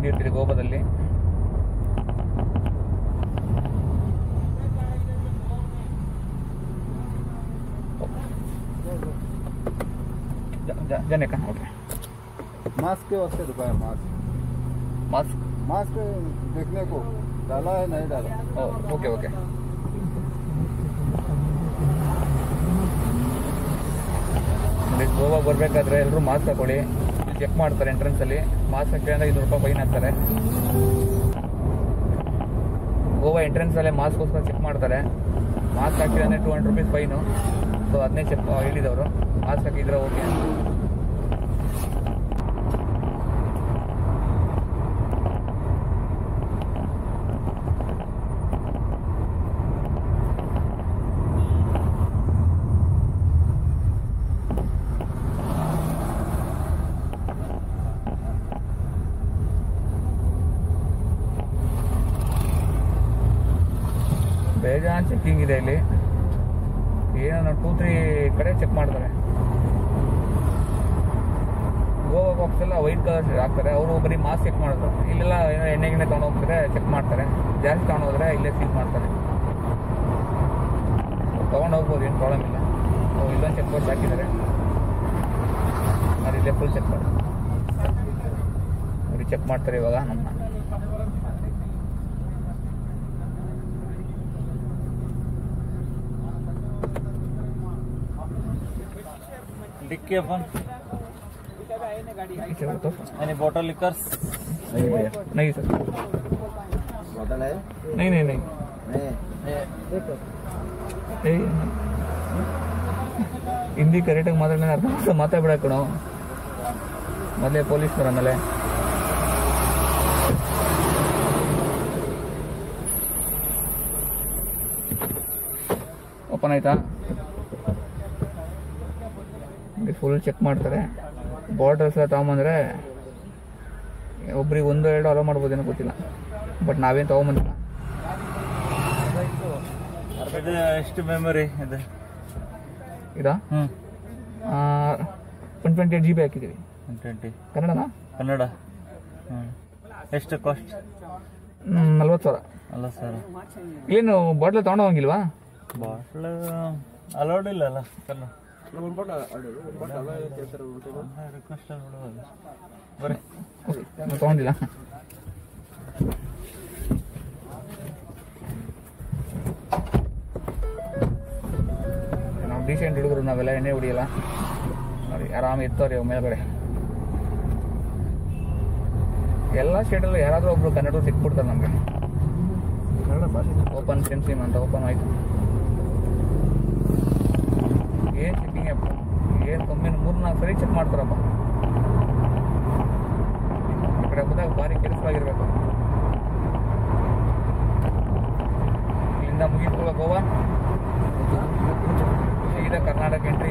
ಬಂದಿರ್ತೀರಿ ಗೋವಾದಲ್ಲಿ ಜನ okay mask के वास्ते रुका है मास्क ಮಾಸ್ಕ್ मास्क देखने को डाला है नहीं डाला ಓಕೆ ಓಕೆ ನೋಡಿ ಗೋವಾ ಬರಬೇಕಾದ್ರೆ ಎಲ್ಲರೂ ಮಾಸ್ಕ್ ಹಾಕೊಳ್ಳಿ ಚೆಕ್ ಮಾಡ್ತಾರೆ ಎಂಟ್ರೆನ್ಸ್ ಅಲ್ಲಿ ಮಾಸ್ಕ್ ಹಾಕಿದ್ರೆ ಅಂದ್ರೆ ಐನೂರು ರೂಪಾಯಿ ಫೈನ್ ಹಾಕ್ತಾರೆ ಗೋವಾ ಎಂಟ್ರೆನ್ಸ್ ಅಲ್ಲೇ ಮಾಸ್ಕ್ಗೋಸ್ಕರ ಚೆಕ್ ಮಾಡ್ತಾರೆ ಮಾಸ್ಕ್ ಹಾಕಿದ್ರೆ ಅಂದ್ರೆ two hundred rupees fine so ಅದನ್ನೇ ಚೆಕ್ ಹೇಳಿದವರು ಮಾಸ್ಕ್ ಹಾಕಿದ್ರೆ ಓಕೆ ಬೇಜಾನ್ ಚೆಕಿಂಗ್ ಇದೆ ಇಲ್ಲಿ ಏನೋ ಟೂ ತ್ರೀ ಕಡೆ ಚೆಕ್ ಮಾಡ್ತಾರೆ ಗೋವಾ ಬಾಕ್ಸ್ ಎಲ್ಲ ವೈಟ್ ಕಲರ್ ಹಾಕ್ತಾರೆ ಅವರು ಬರೀ ಮಾಸ್ಕ್ ಚೆಕ್ ಮಾಡಿದ್ರು ಇಲ್ಲೆಲ್ಲ ಏನೋ ಎಣ್ಣೆ ಗಿಣ್ಣೆ ತೊಗೊಂಡು ಹೋಗ್ತಾರೆ ಚೆಕ್ ಮಾಡ್ತಾರೆ ಜಾಸ್ತಿ ತೊಗೊಂಡು ಹೋದ್ರೆ ಇಲ್ಲೇ ಸೀಲ್ ಮಾಡ್ತಾರೆ ತೊಗೊಂಡು ಹೋಗ್ಬೋದು ಏನು ಪ್ರಾಬ್ಲಮ್ ಇಲ್ಲ ಅವ್ರು ಇಲ್ಲೊಂದು ಚೆಕ್ ಪೋಸ್ಟ್ ಹಾಕಿದ್ದಾರೆ ಅವ್ರು ಇಲ್ಲೇ ಫುಲ್ ಚೆಕ್ ಮಾಡಿ ಅವ್ರಿಗೆ ಚೆಕ್ ಮಾಡ್ತಾರೆ ಇವಾಗ ನಮ್ಮನ್ನ डिक्की अपन पीछे हो तो एनी बॉटल लिकर्स नहीं भैया नहीं सर बोतल है नहीं नहीं नहीं नहीं ಏಯ್ ಹಿಂದಿ ಕರೆಕ್ಟಾಗಿ ಮಾತಾಡಿದ್ರೆ ಅರ್ಥ ಮಾಡ್ತಾ ಮಾತಾಡ್ಬಿಡ ಕಣೋ ಮೊದಲೇ ಪೊಲೀಸ್ನವ್ರು ಆಮೇಲೆ ಓಪನ್ ಆಯ್ತಾ ಫುಲ್ ಚೆಕ್ ಮಾಡ್ತಾರೆ ಬಾರ್ಡರ್ಸ್ ಎಲ್ಲ ತಗೊಂಬಂದ್ರೆ ಒಬ್ರಿಗೆ ಒಂದು ಎರಡು ಅಲೋ ಮಾಡ್ಬೋದೇನೋ ಗೊತ್ತಿಲ್ಲ ಬಟ್ ನಾವೇನು ತಗೊಂಬಂದಿಲ್ಲ ಇದು ಎಷ್ಟು ಮೆಮೊರಿ ಇದೆ ಇದಾ hmm one twenty eight G B ಹಾಕಿದ್ದೀವಿ ಒನ್ ಟ್ವೆಂಟಿ ಕನ್ನಡನಾ ಕನ್ನಡ ಹ್ಮ್ ಎಷ್ಟು ಕಾಸ್ಟ್ ನಲ್ವತ್ತು ಸಾವಿರ ಅಲ್ಲ ಸರ್ ಏನು ಬಾಟ್ಲ್ ತಗೊಂಡು ಹೋಗಿಲ್ವಾ ಬಾಟ್ಲ್ ಅಲೌಡ್ ಇಲ್ಲ ಅಲ್ಲ ಕನ್ನಡ ರಿಕ್ವೆಸ್ಟ್ ನೋಡುವಾಗ ಬರ್ರಿ ಓಕೆ ನಾನು ತಗೊಂಡಿಲ್ಲ ನಾವು ಡೀಸೆಂಟ್ ಹುಡುಗರು ನಾವೆಲ್ಲ ಎಣ್ಣೆ ಹೊಡಿಯಲ್ಲ ನೋಡಿ ಆರಾಮ ಇರ್ತವ್ರಿ ಅವ್ ಮೇಲ್ಗಡೆ ಎಲ್ಲ ಸ್ಟೇಟಲ್ಲೂ ಯಾರಾದರೂ ಒಬ್ರು ಕನ್ನಡ ಸಿಕ್ಬಿಡ್ತಾರೆ ನಮಗೆ ಕನ್ನಡ ಭಾಷೆ ಓಪನ್ ಸಿಮ್ ಸಿಮ್ ಅಂತ ಓಪನ್ ಆಯ್ತು ಏನ್ ಚೆಕಿಂಗ್ ಅಪ್ಪ ಏನ್ ಕಮ್ಮಿ ಮೂರ್ ನಾಲ್ಕು ಸರಿ ಚೆಕ್ ಮಾಡ್ತಾರಪ್ಪ ಈ ಕಡೆ ಹೋದಾಗ ಭಾರಿ ಕೆಲಸವಾಗಿರ್ಬೇಕು ಇಲ್ಲಿಂದ ಮುಗಿಸ್ಕೊಳ್ಳೋ ಗೋವಾ ಸೀದಾ ಕರ್ನಾಟಕ ಎಂಟ್ರಿ